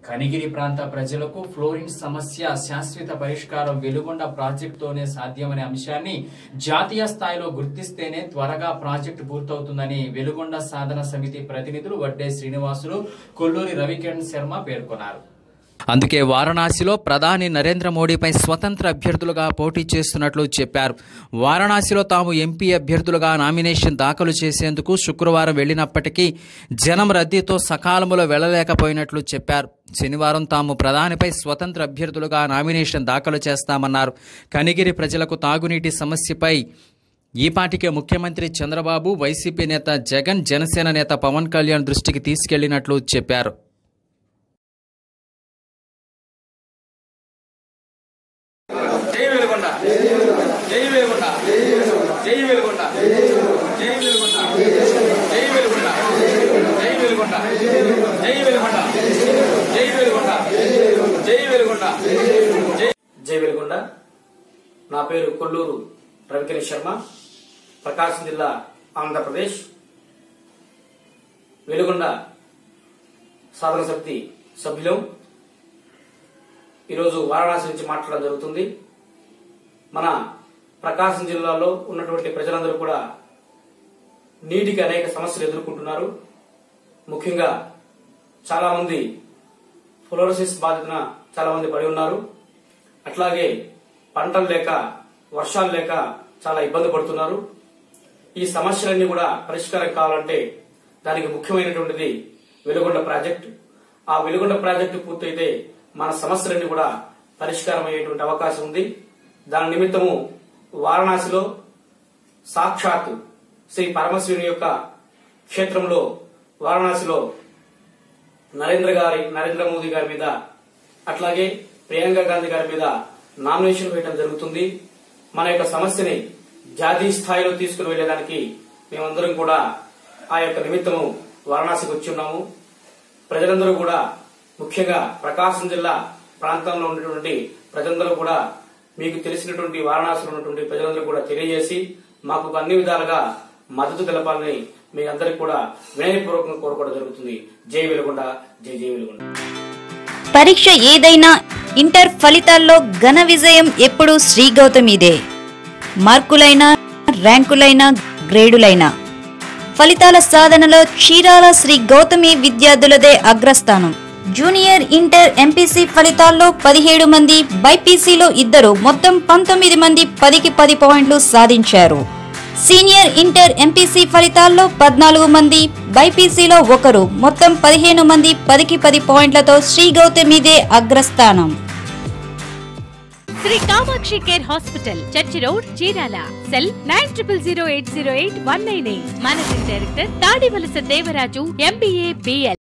కనిగిరి ప్రాంత ప్రజలకు ఫ్లోరిన్ సమస్య శాశ్వత పరిష్కారం వెలుగొండ ప్రాజెక్టుతోనే సాధ్యమనే అంశాన్ని జాతీయ స్థాయిలో గుర్తిస్తేనే త్వరగా ప్రాజెక్టు పూర్తవుతుందని వెలుగొండ సాధన సమితి ప్రతినిధులు వడ్డే శ్రీనివాసులు కొల్లూరి రవికిరణ్ శర్మ పేర్కొన్నారు అందుకే వారణాసిలో ప్రధాని నరేంద్ర మోడీపై స్వతంత్ర అభ్యర్థులుగా పోటీ చేస్తున్నట్లు చెప్పారు వారణాసిలో తాము ఎంపీ అభ్యర్థులుగా నామినేషన్ దాఖలు చేసేందుకు శుక్రవారం వెళ్లినప్పటికీ జనం రద్దీతో సకాలంలో వెళ్లలేకపోయినట్లు చెప్పారు శనివారం తాము ప్రధానిపై స్వతంత్ర అభ్యర్థులుగా నామినేషన్ దాఖలు చేస్తామన్నారు కనిగిరి ప్రజలకు తాగునీటి సమస్యపై ఈపాటికే ముఖ్యమంత్రి చంద్రబాబు వైసీపీ నేత జగన్ జనసేన నేత పవన్ కళ్యాణ్ దృష్టికి తీసుకెళ్లినట్లు చెప్పారు జై వెలుగొండ జై వెలుగొండ జై వెలుగొండ జై వెలుగొండ జై వెలుగొండ జై వెలుగొండ జై వెలుగొండ జై వెలుగొండ జై వెలుగొండ జై జై వెలుగొండ నా పేరు కొల్లూరు రవికిరణ్ శర్మ ప్రకాశం జిల్లా ఆంధ్రప్రదేశ్ వెలుగొండ సాధన సమితి సభ్యులం ఈరోజు వారణాసి నుంచి మాట్లాడడం జరుగుతుంది మన ప్రకాశం జిల్లాలో ఉన్నటువంటి ప్రజలందరూ కూడా నీటికి అనేక సమస్యలు ఎదుర్కొంటున్నారు ముఖ్యంగా చాలా మంది ఫ్లోరోసిస్ బాధితున చాలా మంది పడి ఉన్నారు అట్లాగే పంటలు లేక వర్షాలు లేక చాలా ఇబ్బంది పడుతున్నారు ఈ సమస్యలన్నీ కూడా పరిష్కారం కావాలంటే దానికి ముఖ్యమైనటువంటిది వెలుగొండ ప్రాజెక్ట్ ఆ వెలుగొండ ప్రాజెక్టు పూర్తయితే మన సమస్యలన్నీ కూడా పరిష్కారం అయ్యేటువంటి అవకాశం ఉంది దాని నిమిత్తము వారణాసిలో సాక్షాత్ శ్రీ పరమశివుని యొక్క క్షేత్రంలో వారణాసిలో నరేంద్ర గారి నరేంద్ర మోదీ గారి మీద అట్లాగే ప్రియాంక గాంధీ గారి మీద నామినేషన్ వేయడం జరుగుతుంది మన యొక్క సమస్యని జాతీయ స్థాయిలో తీసుకుని వెళ్లేదానికి మేమందరం కూడా ఆ యొక్క నిమిత్తము వారణాసికి వచ్చి ఉన్నాము ప్రజలందరూ కూడా ముఖ్యంగా ప్రకాశం జిల్లా ప్రాంతంలో ఉన్నటువంటి ప్రజలందరూ కూడా మీకు తెలిసినటువంటి వారణాసిలో ఉన్నటువంటి ప్రజలందరూ కూడా తెలియజేసి మాకు అన్ని విధాలుగా మద్దతు తెలపాలని మీ అందరికి కూడా వినయపూర్వకంగా కోరుకోవడం జరుగుతుంది జై వెలుగొండ జై జై వెలుగొండ పరీక్ష ఏదైనా ఇంటర్ ఫలితాల్లో ఘన విజయం ఎప్పుడూ శ్రీ గౌతమిదే మార్కులైనా ర్యాంకులైనా గ్రేడులైనా ఫలితాల సాధనలో చీరాల శ్రీ గౌతమి విద్యార్థులదే అగ్రస్థానం జూనియర్ ఇంటర్ ఎంపీసీ ఫలితాల్లో పదిహేడు మంది బైపీసీలో ఇద్దరు మొత్తం పంతొమ్మిది మంది పదికి పది పాయింట్లు సాధించారు సీనియర్ ఇంటర్ ఎంపీసీ ఫలితాల్లో పద్నాలుగు మంది బైపీసీలో ఒకరు మొత్తం పదిహేను మంది పదికి పది పాయింట్లతో శ్రీ గౌతమిదే అగ్రస్థానం Sri Kamakshi care hospital church road Chirala cell nine triple zero eight zero eight one nine eight managing director Tadivalasa Devaraju MBA BL